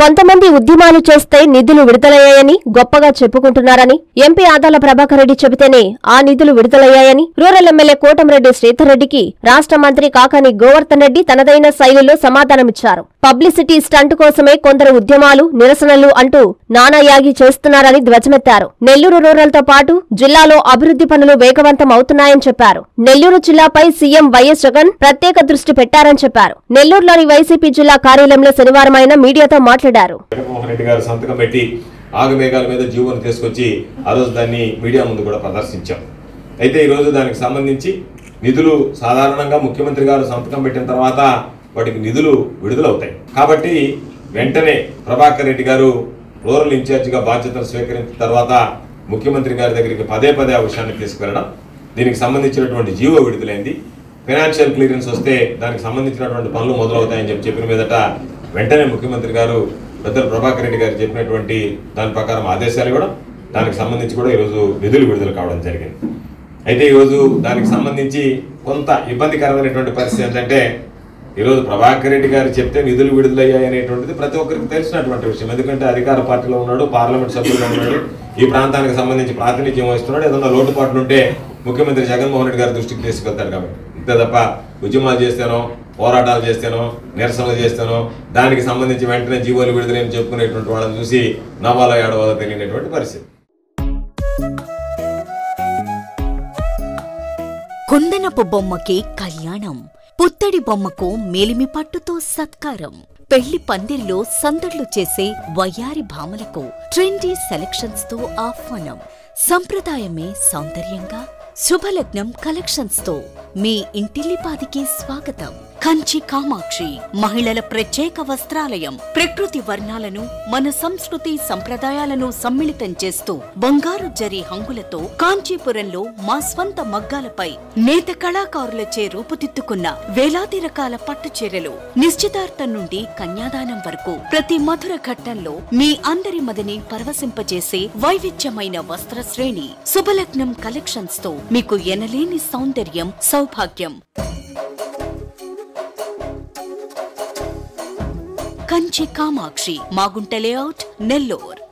కొంతమంది ఉద్యమాలు చేస్తే నిధులు విడుదలయ్యాయని గొప్పగా చెప్పుకుంటున్నారని ఎంపీ ఆదాల ప్రభాకర్ రెడ్డి చెబితేనే ఆ నిధులు విడుదలయ్యాయని రూరల్ ఎమ్మెల్యే కోటంరెడ్డి శ్రీధర్ రెడ్డికి రాష్ట్ర మంత్రి కాకాని గోవర్ధన్ రెడ్డి తనదైన శైలిలో సమాధానమిచ్చారు పబ్లిసిటీ స్టంట్ కోసమే కొందరు ఉద్యమాలు నిరసనలు అంటూ నానాయాగి చేస్తున్నారని ధ్వజమెత్తారు నెల్లూరు రూరల్ తో పాటు జిల్లాలో అభివృద్ధి పనులు వేగవంతం అవుతున్నాయని చెప్పారు నెల్లూరు జిల్లాపై సీఎం వైఎస్ జగన్ ప్రత్యేక దృష్టి పెట్టారని చెప్పారు నెల్లూరులోని వైసీపీ జిల్లా కార్యాలయంలో శనివారం ఆయన మీడియాతో మాట్లాడారు జగన్మోహన్ రెడ్డి గారు సంతకం పెట్టి ఆగమేఘాల మీద జీవోను తీసుకొచ్చి ఆ రోజు దాన్ని మీడియా ముందు కూడా ప్రదర్శించాం అయితే ఈరోజు దానికి సంబంధించి నిధులు సాధారణంగా ముఖ్యమంత్రి గారు సంతకం పెట్టిన తర్వాత వాటికి నిధులు విడుదలవుతాయి కాబట్టి వెంటనే ప్రభాకర్ రెడ్డి గారు రూరల్ ఇన్ఛార్జిగా బాధ్యతలు స్వీకరించిన తర్వాత ముఖ్యమంత్రి గారి దగ్గరికి పదే పదే ఆ విషయాన్ని తీసుకువెళ్ళడం దీనికి సంబంధించినటువంటి జీవో విడుదలైంది ఫైనాన్షియల్ క్లియరెన్స్ వస్తే దానికి సంబంధించినటువంటి పనులు మొదలవుతాయని చెప్పి చెప్పిన మీదట వెంటనే ముఖ్యమంత్రి గారు పెద్దలు ప్రభాకర్ రెడ్డి గారు చెప్పినటువంటి దాని ప్రకారం ఆదేశాలు ఇవ్వడం దానికి సంబంధించి కూడా ఈరోజు నిధులు విడుదల కావడం జరిగింది అయితే ఈరోజు దానికి సంబంధించి కొంత ఇబ్బందికరమైనటువంటి పరిస్థితి ఏంటంటే ఈరోజు ప్రభాకర్ రెడ్డి గారు చెప్తే నిధులు విడుదలయ్యాయి అనేటువంటిది ప్రతి ఒక్కరికి తెలిసినటువంటి విషయం ఎందుకంటే అధికార పార్టీలో ఉన్నాడు పార్లమెంట్ సభ్యులుగా ఉన్నాడు ఈ ప్రాంతానికి సంబంధించి ప్రాతినిధ్యం వహిస్తున్నాడు ఏదన్నా లోటుపాట్లు ఉంటే ముఖ్యమంత్రి జగన్మోహన్ రెడ్డి గారి దృష్టికి తీసుకెళ్తాడు కాబట్టి ఇంతే తప్ప ఉద్యమాలు చేస్తేనో పోరాటాలు చేస్తేనో నిరసనలు చేస్తేనో దానికి సంబంధించి వెంటనే జీవోలు విడుదలని చెప్పుకునేటువంటి వాళ్ళని చూసి నవ్వాలో ఏడవాలో తెలియనటువంటి పరిస్థితి కుందనపు బొమ్మకి కళ్యాణం పుత్తడి బొమ్మకు మేలిమి పట్టుతో సత్కారం పెళ్లి పందిర్లో సందడ్లు చేసే వయ్యారి భామలకు ట్రెండీ సెలక్షన్స్ తో ఆహ్వానం సంప్రదాయమే సౌందర్యంగా శుభలగ్నం కలెక్షన్స్ తో మీ ఇంటిల్లిపాదికి స్వాగతం కంచి కామాక్షి మహిళల ప్రత్యేక వస్త్రాలయం ప్రకృతి వర్ణాలను మన సంస్కృతి సంప్రదాయాలను సమ్మిళితం చేస్తూ బంగారు జరి హంగులతో కాంచీపురంలో మా స్వంత మగ్గాలపై నేత కళాకారులచే రూపుదిద్దుకున్న వేలాది రకాల పట్టు చీరలు నిశ్చితార్థం నుండి కన్యాదానం వరకు ప్రతి మధుర ఘట్టంలో మీ అందరి మదిని పరవశింపజేసే వైవిధ్యమైన వస్త్ర శ్రేణి శుభలగ్నం కలెక్షన్స్ తో మీకు ఎనలేని సౌందర్యం సౌభాగ్యం కంచి కామాక్షి మాగుంట లేఅవుట్ నెల్లూర్